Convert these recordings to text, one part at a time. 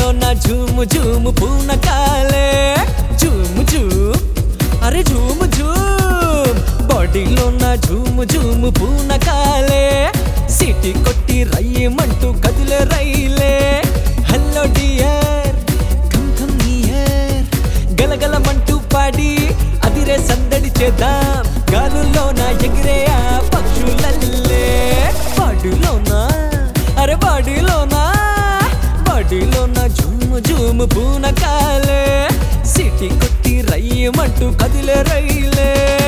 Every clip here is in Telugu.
బాడీలో నా జూము జూము పూనకాలే జూము జూమ్ అరే జూము జూమ్ బాడీలో నా జూము జూము పూనకాలే సిటీ కొట్టి రయ్యమంటూ కదిలే రైలే hello dear come come near గలగలమంటూ పాడి అదిరే సందడి చేద్దాం గాలులోన ఎగిరే ఆ పక్షులల్లే బాడీలోనా అరే బాడీలోనా బాడీలోన జూము జూము పూనకాలే సిటీ కొట్టి రయ్యమంటూ కదిలే రైలే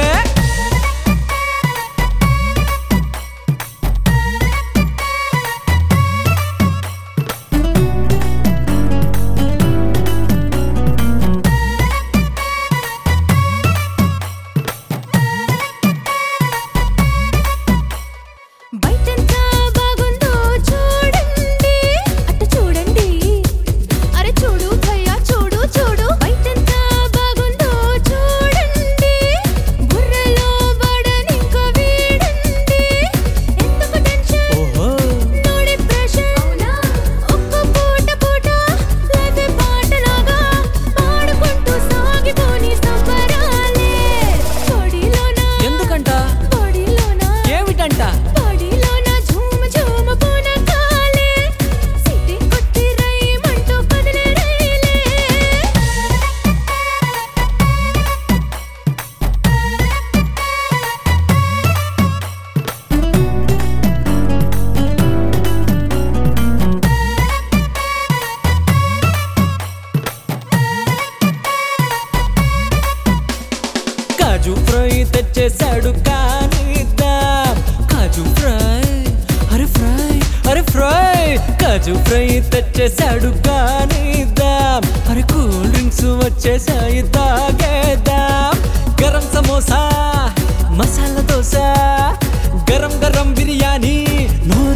బయటంతా బాగుందో చూడండి అటు చూడండి అరే చూడు భయ్యా చూడు చూడు బయటంతా బాగుందో చూడండి బుర్రలో బడనింక వీడండి ఎందుకు టెన్షన్ ఓహో నో డిప్రెషన్ అవునా ఒక్క పూట పూట లైఫ్ పాటలాగా పాడుకుంటూ సాగిపోని సంబరాలే బాడీలోన ఎందుకంట బాడీలోన ఏమిటంట బాడీలోన ఝూమ ఝూమ పూనకాలే సిటీ కొట్టి రైమంటూ కదిలే రైలే కాజు ఫ్రై తెచ్చేసాడు కానిద్దాం కాజు ఫ్రై అరే ఫ్రై అరే ఫ్రై కాజు ఫ్రై తెచ్చేసాడు కానిద్దాం అరే కూల్ డ్రింక్స్ వచ్చేసాయి తాగేద్దాం గరం సమోసా మసాలా దోశ గరం గరం బిర్యానీ నోరు